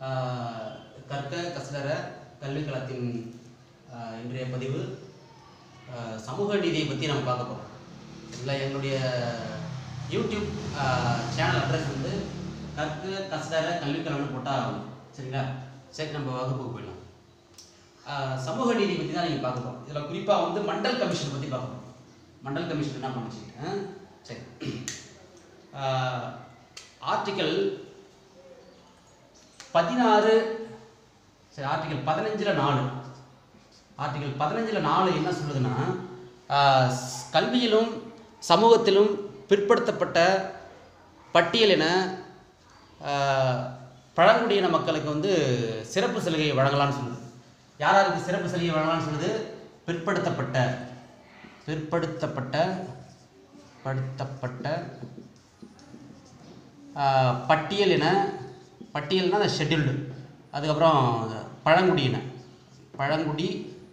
ஆஹ், கற்க கசடர கல்விக்களத்தின் ஆஹ், இன்றைய பதிவு ஆஹ், சமூக நீதியை பற்றி நம்ம பார்க்க போகிறோம் இல்லை எங்களுடைய யூடியூப் சேனல் அட்ரஸ் வந்து கற்க கசடர கல்விக்களம்னு போட்டால் ஆகும் சரிங்களா சரி நம்ம வகுப்புக்கு போயிடலாம் ஆஹ், சமூக நீதி பற்றி தான் நீங்கள் பார்க்க போகிறோம் இதில் குறிப்பாக வந்து மண்டல் கமிஷன் பற்றி பார்க்க போகிறோம் மண்டல் கமிஷன் என்ன பண்ணுச்சு ஆ? சரி ஆர்டிக்கல் பதினாறு சரி ஆர்டிக்கல் பதினஞ்சில் நாலு ஆர்டிக்கல் பதினஞ்சில் நாலு என்ன சொல்லுதுன்னா ஆஹ், ஸ்- கல்வியிலும் சமூகத்திலும் பிற்படுத்தப்பட்ட பட்டியலின ஆஹ், பழங்குடியின மக்களுக்கு வந்து சிறப்பு சலுகை வழங்கலாம்னு சொல்லுது யார் யாருக்கு சிறப்பு சலுகை வழங்கலாம்னு சொல்லுது பிற்படுத்தப்பட்ட பிற்படுத்தப்பட்ட படுத்தப்பட்ட ஆஹ், பட்டியலின பட்டியல்னா அந்த ஷெட்யூல்டு அதுக்கப்புறம் பழங்குடியின பழங்குடி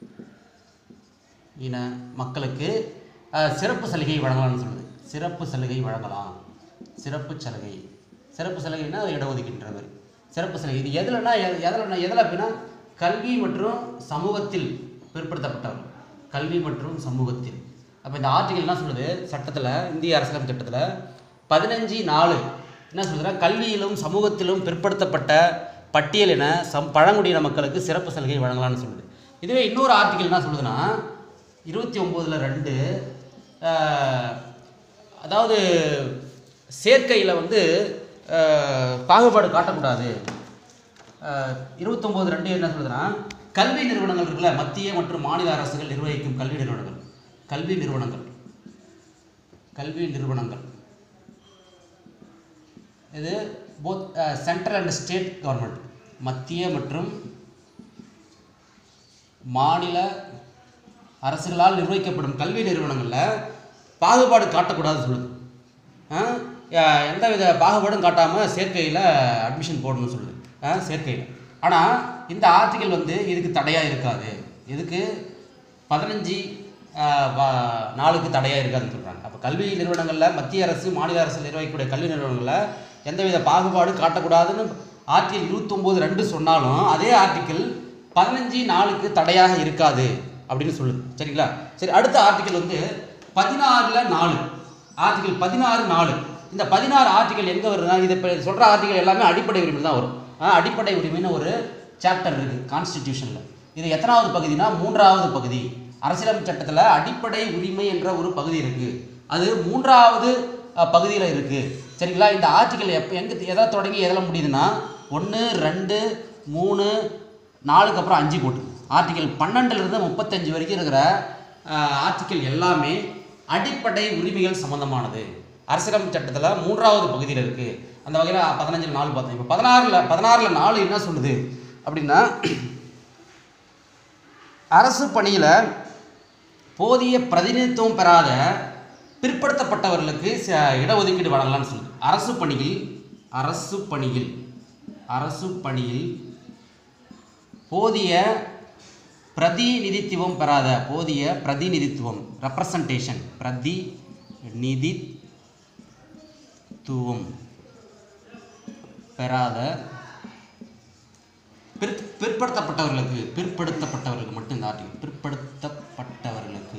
இன மக்களுக்கு ஆஹ், சிறப்பு சலுகை வழங்கலாம்னு சொல்லுது சிறப்பு சலுகை வழங்கலாம் சிறப்பு சலுகை சிறப்பு சலுகைனா அது இடஒதுக்கீன்ற மாதிரி சிறப்பு சலுகை இது எதுலன்னா எ- எதுலன்னா எதில் அப்படின்னா கல்வி மற்றும் சமூகத்தில் பிற்படுத்தப்பட்டவர்கள் கல்வி மற்றும் சமூகத்தில் அப்போ இந்த ஆர்டிகல் என்ன சொல்லுது சட்டத்தில் இந்திய அரசியலமைப்பு சட்டத்தில் பதினஞ்சு நாலு என்ன சொல்லுதுன்னா கல்வியிலும் சமூகத்திலும் பிற்படுத்தப்பட்ட பட்டியலின சம் பழங்குடியின மக்களுக்கு சிறப்பு சலுகை வழங்கலாம்னு சொல்லுது இதுவே இன்னொரு ஆர்டிகல் என்ன சொல்லுதுன்னா இருபத்தி ஒம்போதில் ரெண்டு ஆஹ், அதாவது சேர்க்கையில் வந்து ஆஹ், பாகுபாடு காட்டக்கூடாது இருபத்தொம்போது ரெண்டு என்ன சொல்லுதுன்னா கல்வி நிறுவனங்கள் இருக்குல்ல மத்திய மற்றும் மாநில அரசுகள் நிர்வகிக்கும் கல்வி நிறுவனங்கள் கல்வி நிறுவனங்கள் கல்வி நிறுவனங்கள் இது both central and state government மத்திய மற்றும் மாநில அரசுகளால் நிர்வகிக்கப்படும் கல்வி நிறுவனங்களில் பாகுபாடு காட்டக்கூடாதுன்னு சொல்லுது ஆ? அஹ் எந்தவித பாகுபாடும் காட்டாமல் சேர்க்கையில் அட்மிஷன் போடணும்னு சொல்லுது ஆ, சேர்க்கையில் ஆனால் இந்த ஆர்டிகல் வந்து இதுக்கு தடையாக இருக்காது இதுக்கு பதினஞ்சு நாளுக்கு தடையாக இருக்காதுன்னு சொல்கிறாங்க அப்போ கல்வி நிறுவனங்களில் மத்திய அரசு மாநில அரசு நிர்வகிக்கக்கூடிய கல்வி நிறுவனங்களில் எந்தவித பாகுபாடும் காட்டக்கூடாதுன்னு ஆர்டிகல் இருபத்தொம்போது ரெண்டு சொன்னாலும் அதே ஆர்டிக்கல் பதினஞ்சு நாளுக்கு தடையாக இருக்காது அப்படின்னு சொல்லுது சரிங்களா சரி அடுத்த ஆர்டிக்கல் வந்து பதினாறில் நாலு ஆர்டிகல் பதினாறு நாலு இந்த பதினாறு ஆர்டிகல் எங்கே வருதுன்னா இது இப்போ சொல்கிற ஆர்டிகல் எல்லாமே அடிப்படை உரிமை தான் வரும் ஆ, அடிப்படை உரிமைன்னு ஒரு சாப்டர் இருக்குது கான்ஸ்டிடியூஷனில் இது எத்தனாவது பகுதினா மூன்றாவது பகுதி அரசியலமைப்பு சட்டத்தில் அடிப்படை உரிமை என்ற ஒரு பகுதி இருக்குது அது மூன்றாவது பகுதியில் இருக்குது சரிங்களா இந்த ஆர்டிகல் எப்போ எங்கே எதை தொடங்கி எதில் முடியுதுன்னா ஒன்று ரெண்டு மூணு நாலுக்கு அப்புறம் அஞ்சு போட்டு ஆர்டிகல் பன்னெண்டுலேருந்து முப்பத்தஞ்சு வரைக்கும் இருக்கிற ஆர்டிகல் எல்லாமே அடிப்படை உரிமைகள் சம்மந்தமானது அரசியலமைப்பு சட்டத்தில் மூன்றாவது பகுதியில் இருக்குது அந்த வகையில் பதினஞ்சில் நாலு பார்த்தோம் இப்போ பதினாறில் பதினாறில் நாலு என்ன சொல்லுது அப்படின்னா அரசு பணியில் போதிய பிரதிநிதித்துவம் பெறாத பிற்படுத்தப்பட்டவர்களுக்கு ச- இடஒதுக்கீடு வழங்கலாம்னு சொல்லுது அரசு பணியில் அரசு பணியில் அரசு பணியில் போதிய பிரதிநிதித்துவம் பெறாத போதிய பிரதிநிதித்துவம் ரெப்ரசன்டேஷன் பிரதிநிதித்துவம் பெறாத பிற் பிற்படுத்தப்பட்டவர்களுக்கு பிற்படுத்தப்பட்டவர்களுக்கு மட்டும் இந்த ஆர்டிகல் பிற்படுத்தப்பட்டவர்களுக்கு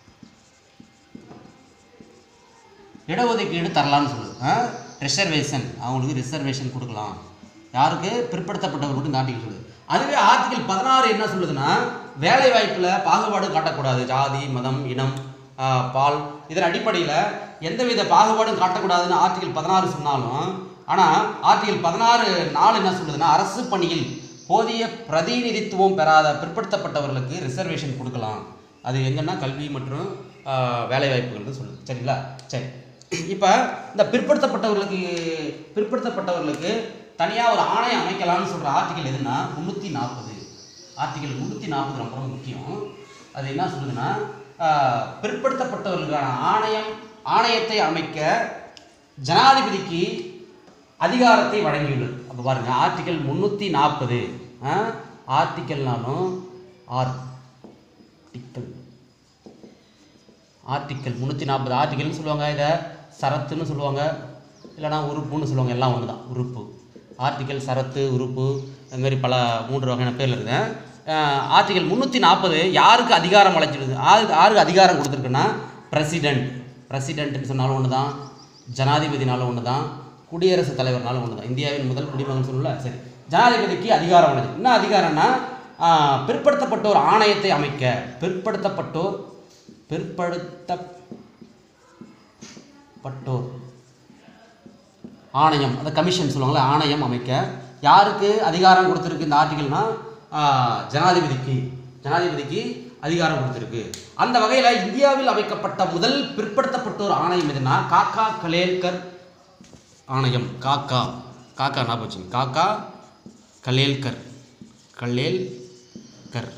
இடஒதுக்கீடு தரலாம்னு சொல்லுது ரிசர்வேஷன் அவங்களுக்கு ரிசர்வேஷன் கொடுக்கலாம் யாருக்கு பிற்படுத்தப்பட்டவர்களுக்கு இந்த ஆர்டிகல் சொல்லுது அதுவே ஆர்டிகல் பதினாறு என்ன சொல்லுதுன்னா வேலை வாய்ப்பில் பாகுபாடு காட்டக்கூடாது ஜாதி மதம் இனம் ஆஹ், பால் இதன் அடிப்படையில் எந்தவித பாகுபாடும் காட்டக்கூடாதுன்னு ஆர்டிகல் பதினாறு சொன்னாலும் ஆனால் ஆர்டிகல் பதினாறு நாலு என்ன சொல்லுதுன்னா அரசு பணியில் போதிய பிரதிநிதித்துவம் பெறாத பிற்படுத்தப்பட்டவர்களுக்கு ரிசர்வேஷன் கொடுக்கலாம் அது எங்கன்னா கல்வி மற்றும் ஆஹ், வேலை வாய்ப்புகள்னு சொல்லுது சரிங்களா சரி இப்போ இந்த பிற்படுத்தப்பட்டவர்களுக்கு பிற்படுத்தப்பட்டவர்களுக்கு தனியாக ஒரு ஆணையம் அமைக்கலாம்னு சொல்கிற ஆர்டிகல் எதுன்னா முந்நூற்றி நாற்பது ஆர்டிகல் முந்நூற்றி நாற்பது ரொம்ப ரொம்ப முக்கியம் அது என்ன சொல்லுதுன்னா ஆஹ், பிற்படுத்தப்பட்டவர்களுக்கான ஆணையம் ஆணையத்தை அமைக்க ஜனாதிபதிக்கு அதிகாரத்தை வழங்கியுள்ளது அப்போ பாருங்க ஆர்டிகல் முந்நூற்றி நாற்பது ஆர்டிக்கல்னாலும் ஆர்டிக்கல் ஆர்டிக்கல் முந்நூற்றி நாற்பது ஆர்டிக்கல்னு சொல்லுவாங்க இதை சரத்துன்னு சொல்லுவாங்க இல்லைனா உறுப்புன்னு சொல்லுவாங்க எல்லாம் ஒன்று தான் உறுப்பு ஆர்டிக்கல் சரத்து உறுப்பு அது மாதிரி பல மூன்று வகையான பேரில் இருக்குது ஆர்டிகல் முந்நூற்றி நாற்பது யாருக்கு அதிகாரம் அழைச்சிடுது யாருக்கு யாருக்கு அதிகாரம் கொடுத்துருக்குன்னா பிரசிடென்ட் பிரசிடென்ட்னு சொன்னாலும் ஒன்று தான் ஜனாதிபதினாலும் ஒன்று தான் குடியரசுத் தலைவர்னாலும் ஒன்று தான் இந்தியாவின் முதல் குடிமகன் சொல்லல சரி ஜனாதிபதிக்கு அதிகாரம் உள்ளது என்ன அதிகாரம்னா ஆஹ், பிற்படுத்தப்பட்டோர் ஆணையத்தை அமைக்க பிற்படுத்தப்பட்டோர் பிற்படுத்தப்பட்டோர் ஆணையம் அந்த கமிஷன் சொல்லுவாங்கள்ல ஆணையம் அமைக்க யாருக்கு அதிகாரம் கொடுத்துருக்கு இந்த ஆர்டிகல்னா ஜனாதிபதிக்கு ஜனாதிபதிக்கு அதிகாரம் கொடுத்துருக்கு அந்த வகையில் இந்தியாவில் அமைக்கப்பட்ட முதல் பிற்படுத்தப்பட்டோர் ஆணையம் எதுனா காக்கா கலேல்கர் ஆணையம் காக்கா காக்கா ஞாபகம் வச்சுங்க காக்கா கலேல்கர் கலேல்கர்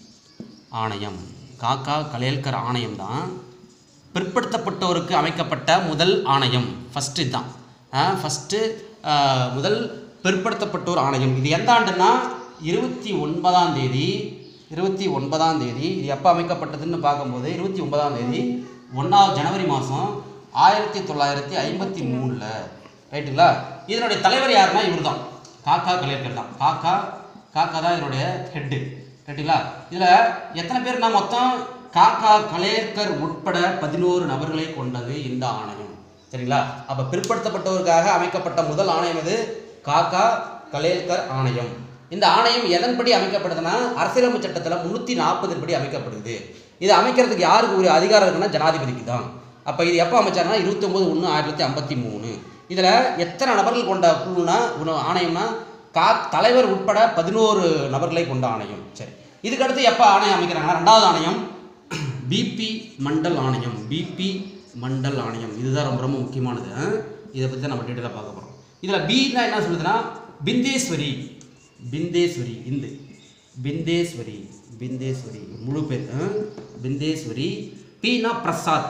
ஆணையம் காக்கா கலேல்கர் ஆணையம் தான் பிற்படுத்தப்பட்டோருக்கு அமைக்கப்பட்ட முதல் ஆணையம் ஃபஸ்ட்டு இதுதான் ஃபஸ்ட்டு முதல் பிற்படுத்தப்பட்டோர் ஆணையம் இது எந்த ஆண்டுன்னா இருபத்தி ஒன்பதாம் தேதி இருபத்தி ஒன்பதாம் தேதி இது எப்போ அமைக்கப்பட்டதுன்னு பார்க்கும்போது இருபத்தி ஒன்பதாம் தேதி ஒன்றாவது ஜனவரி மாதம் ஆயிரத்தி தொள்ளாயிரத்தி ஐம்பத்தி மூணில் ரைட்டுங்களா இதனுடைய தலைவர் யாருன்னா இவர் தான் காக்கா கலேக்கர் தான் காக்கா காக்கா தான் இதனுடைய ஹெட்டு ரைட்டுங்களா இதில் எத்தனை பேர்னா மொத்தம் காக்கா கலேக்கர் உட்பட பதினோரு நபர்களை கொண்டது இந்த ஆணையம் சரிங்களா அப்போ பிற்படுத்தப்பட்டவருக்காக அமைக்கப்பட்ட முதல் ஆணையம் இது காக்கா கலேல்கர் ஆணையம் இந்த ஆணையம் எதன்படி அமைக்கப்படுதுன்னா அரசியலமைப்பு சட்டத்தில் முந்நூற்றி நாற்பது படி அமைக்கப்படுது இது அமைக்கிறதுக்கு யாருக்கு ஒரு அதிகாரம் இருக்குன்னா ஜனாதிபதிக்கு தான் அப்போ இது எப்போ அமைச்சாருன்னா இருபத்தொம்போது ஒன்று ஆயிரத்தி தொள்ளாயிரத்தி ஐம்பத்தி மூணு இதில் எத்தனை நபர்கள் கொண்ட குழுனா ஒரு ஆணையம்னா கா தலைவர் உட்பட பதினோரு நபர்களை கொண்ட ஆணையம் சரி இதுக்கடுத்து எப்போ ஆணையம் அமைக்கிறாங்கன்னா ரெண்டாவது ஆணையம் பிபி மண்டல் ஆணையம் பிபி மண்டல் ஆணையம் இதுதான் ரொம்ப ரொம்ப முக்கியமானது ஆ? இதை பற்றி தான் நம்ம டீட்டெயிலாக பார்க்க போகிறோம் இதில் பின்னா என்ன சொல்லுதுன்னா பிந்தேஸ்வரி பிந்தேஸ்வரி இந்து பிந்தேஸ்வரி பிந்தேஸ்வரி முழு பேர் ஆ? பிந்தேஸ்வரி பின்னா பிரசாத்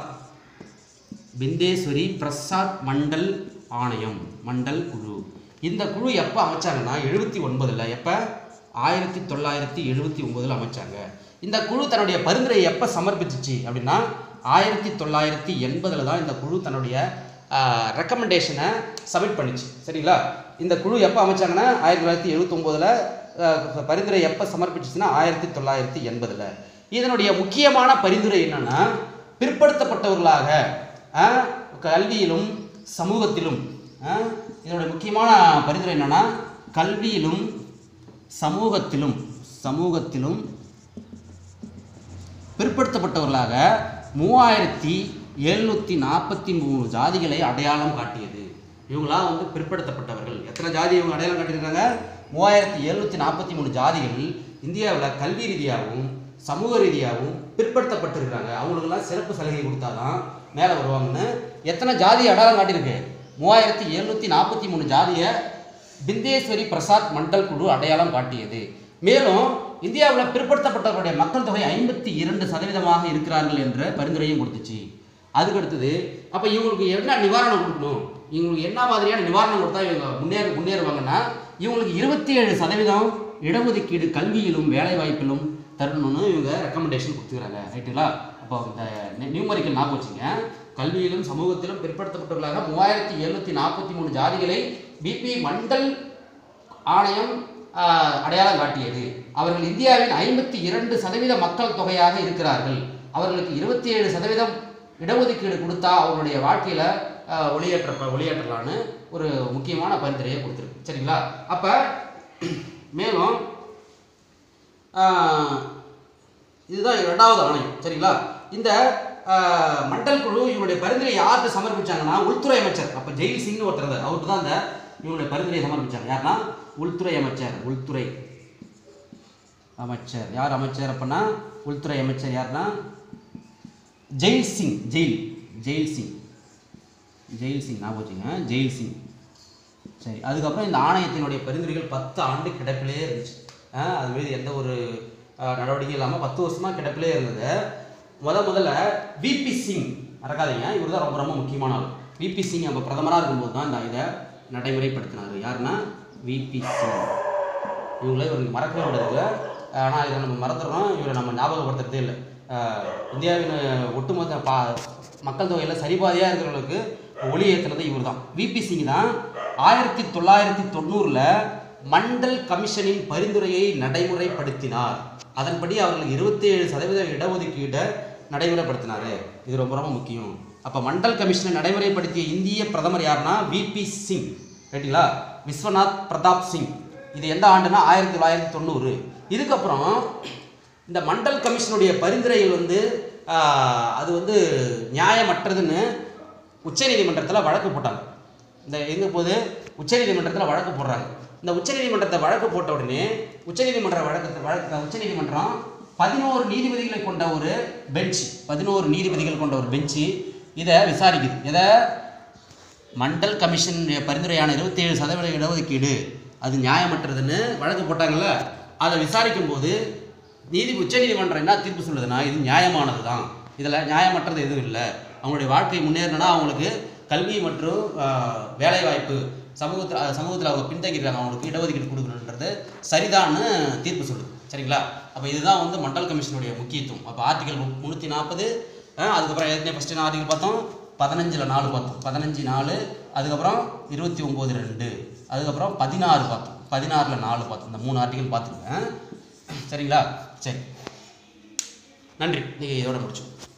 பிந்தேஸ்வரி பிரசாத் மண்டல் ஆணையம் மண்டல் குழு இந்த குழு எப்போ அமைச்சாங்கன்னா எழுபத்தி ஒன்பதில் எப்போ ஆயிரத்தி தொள்ளாயிரத்தி எழுபத்தி ஒம்போதில் அமைச்சாங்க இந்த குழு தன்னுடைய பரிந்துரையை எப்போ சமர்ப்பிச்சிச்சு அப்படின்னா ஆயிரத்தி தொள்ளாயிரத்தி எண்பதில் தான் இந்த குழு தன்னுடைய ரெக்கமெண்டேஷனை சப்மிட் பண்ணிச்சு சரிங்களா இந்த குழு எப்போ அமைச்சாங்கன்னா ஆயிரத்தி தொள்ளாயிரத்தி எழுபத்தொம்போதில் பரிந்துரை எப்போ சமர்ப்பிச்சிச்சுன்னா ஆயிரத்தி தொள்ளாயிரத்தி எண்பதில் இதனுடைய முக்கியமான பரிந்துரை என்னன்னா பிற்படுத்தப்பட்டவர்களாக ஆ, கல்வியிலும் சமூகத்திலும் ஆ, இதனுடைய முக்கியமான பரிந்துரை என்னன்னா கல்வியிலும் சமூகத்திலும் சமூகத்திலும் பிற்படுத்தப்பட்டவர்களாக மூவாயிரத்தி எழுநூற்றி நாற்பத்தி மூணு ஜாதிகளை அடையாளம் காட்டியது இவங்களாம் வந்து பிற்படுத்தப்பட்டவர்கள் எத்தனை ஜாதி இவங்க அடையாளம் காட்டியிருக்காங்க மூவாயிரத்தி எழுநூற்றி நாற்பத்தி மூணு ஜாதிகள் இந்தியாவில் கல்வி ரீதியாகவும் சமூக ரீதியாகவும் பிற்படுத்தப்பட்டிருக்காங்க அவங்களுக்கெல்லாம் சிறப்பு சலுகை கொடுத்தாதான் மேலே வருவாங்கன்னு எத்தனை ஜாதி அடையாளம் காட்டியிருக்கு மூவாயிரத்தி எழுநூற்றி நாற்பத்தி மூணு ஜாதியை பிந்தேஸ்வரி பிரசாத் மண்டல் குழு அடையாளம் காட்டியது மேலும் இந்தியாவில் பிற்படுத்தப்பட்டவர்களுடைய மக்கள் தொகை ஐம்பத்தி இரண்டு சதவீதமாக இருக்கிறார்கள் என்ற பரிந்துரையும் கொடுத்துச்சு அதுக்கு அடுத்தது அப்போ இவங்களுக்கு என்ன நிவாரணம் கொடுக்கணும் இவங்களுக்கு என்ன மாதிரியான நிவாரணம் கொடுத்தா இவங்க முன்னேற முன்னேறுவாங்கன்னா இவங்களுக்கு இருபத்தி ஏழு சதவீதம் இடஒதுக்கீடு கல்வியிலும் வேலைவாய்ப்பிலும் தரணும்னு இவங்க ரெக்கமெண்டேஷன் கொடுத்துக்கிறாங்க ரைட்டுங்களா அப்போ இந்த நியூமரிக்கல் ஞாபகம் வச்சுங்க கல்வியிலும் சமூகத்திலும் பிற்படுத்தப்பட்டவர்களாக மூவாயிரத்தி எழுநூற்றி நாற்பத்தி மூணு ஜாதிகளை பிபி மண்டல் ஆணையம் ஆஹ், அடையாளம் காட்டியது அவர்கள் இந்தியாவின் ஐம்பத்தி இரண்டு சதவீத மக்கள் தொகையாக இருக்கிறார்கள் அவர்களுக்கு இருபத்தி ஏழு சதவீதம் இடஒதுக்கீடு கொடுத்தா அவங்களுடைய வாழ்க்கையில ஆஹ், ஒளியேற்ற ஒளியேற்றலான்னு ஒரு முக்கியமான பரிந்துரையை கொடுத்துருக்கு சரிங்களா அப்ப மேலும் ஆஹ், இதுதான் இரண்டாவது ஆணையம் சரிங்களா இந்த ஆஹ், மண்டல் குழு இவருடைய பரிந்துரை யார்கிட்ட சமர்ப்பிச்சாங்கன்னா உள்துறை அமைச்சர் அப்போ ஜெயில் சிங்னு ஒருத்தர் இருந்தார் அவர்கிட்ட தான் இந்த இவருடைய பரிந்துரையை சமர்ப்பிச்சாங்க யாருன்னா உள்துறை அமைச்சர் உள்துறை அமைச்சர் யார் அமைச்சர் அப்படின்னா உள்துறை அமைச்சர் யாருன்னா ஜெயில் சிங் ஜெயில் ஜெயில் சிங் ஜெயில் சிங் ஞாபகம் வச்சுங்க ஜெயில் சிங் சரி அதுக்கப்புறம் இந்த ஆணையத்தினுடைய பரிந்துரைகள் பத்து ஆண்டு கிடப்பிலே இருந்துச்சு ஆ, அது மீது எந்த ஒரு ஆ, நடவடிக்கையும் இல்லாமல் பத்து வருஷமா கிடப்பிலே இருந்தது முத முதல்ல விபி சிங் மறக்காதீங்க இவர் தான் ரொம்ப ரொம்ப முக்கியமான ஆள் விபி சிங் அப்போ பிரதமராக இருக்கும்போது தான் இந்த இதை நடைமுறைப்படுத்தினார் யாருன்னா விபி சிங் இவங்களே இவருக்கு மறக்கவே விடுறதில்ல ஆனால் இதை நம்ம மறந்துடுறோம் இவரை நம்ம ஞாபகப்படுத்துறதே இல்லை ஆஹ் இந்தியாவின் ஒட்டுமொத்த பா மக்கள் தொகையில் சரிபாதியாக இருக்கிறவங்களுக்கு ஒளி ஏற்றுனது இவர் தான் விபி சிங் தான் ஆயிரத்தி தொள்ளாயிரத்தி தொண்ணூறில் மண்டல் கமிஷனின் பரிந்துரையை நடைமுறைப்படுத்தினார் அதன்படி அவர்களுக்கு இருபத்தி ஏழு சதவீத இடஒதுக்கீடை நடைமுறைப்படுத்தினார் இது ரொம்ப ரொம்ப முக்கியம் அப்போ மண்டல் கமிஷனை நடைமுறைப்படுத்திய இந்திய பிரதமர் யாருன்னா விபி சிங் ரைட்டுங்களா விஸ்வநாத் பிரதாப் சிங் இது எந்த ஆண்டுனா ஆயிரத்தி தொள்ளாயிரத்தி தொண்ணூறு இதுக்கப்புறம் இந்த மண்டல் கமிஷனுடைய பரிந்துரைகள் வந்து ஆஹ், அது வந்து நியாயமற்றதுன்னு உச்சநீதிமன்றத்தில் வழக்கு போட்டாங்க இந்த எங்கே போது உச்சநீதிமன்றத்தில் வழக்கு போடுறாங்க இந்த உச்சநீதிமன்றத்தை வழக்கு போட்ட உடனே உச்சநீதிமன்ற வழக்கத்தை வழக்கு உச்சநீதிமன்றம் பதினோரு நீதிபதிகளை கொண்ட ஒரு பெஞ்ச் பதினோரு நீதிபதிகள் கொண்ட ஒரு பெஞ்சு இதை விசாரிக்குது எதை மண்டல் கமிஷன் பரிந்துரையான இருபத்தி ஏழு சதவீத இடஒதுக்கீடு அது நியாயமற்றதுன்னு வழக்கு போட்டாங்கல்ல அதை விசாரிக்கும் போது நீதி உச்சநீதிமன்றம் என்ன தீர்ப்பு சொல்லுதுன்னா இது நியாயமானது தான் இதில் நியாயமற்றது எதுவும் இல்லை அவங்களுடைய வாழ்க்கை முன்னேறணும்னா அவங்களுக்கு கல்வி மற்றும் ஆஹ், வேலைவாய்ப்பு சமூகத்தில் சமூகத்தில் அவங்க பின்தங்கியிருக்காங்க அவங்களுக்கு இடஒதுக்கீடு கொடுக்கணுன்றது சரிதான்னு தீர்ப்பு சொல்லுது சரிங்களா அப்போ இதுதான் வந்து மண்டல் கமிஷனுடைய முக்கியத்துவம் அப்போ ஆர்டிகல் முந்நூற்றி நாற்பது அதுக்கப்புறம் ஏற்கனவே ஃபஸ்ட்டு ஆர்டிகல் பார்த்தோம் பதினஞ்சில் நாலு பார்த்தோம் பதினஞ்சு நாலு அதுக்கப்புறம் இருபத்தி ஒம்பது ரெண்டு அதுக்கப்புறம் பதினாறு பார்த்தோம் பதினாறில் நாலு பார்த்தோம் இந்த மூணு ஆர்டிகல் பார்த்துருக்கேன் சரிங்களா சரி நன்றி நீங்கள் இதோட முடிச்சோம்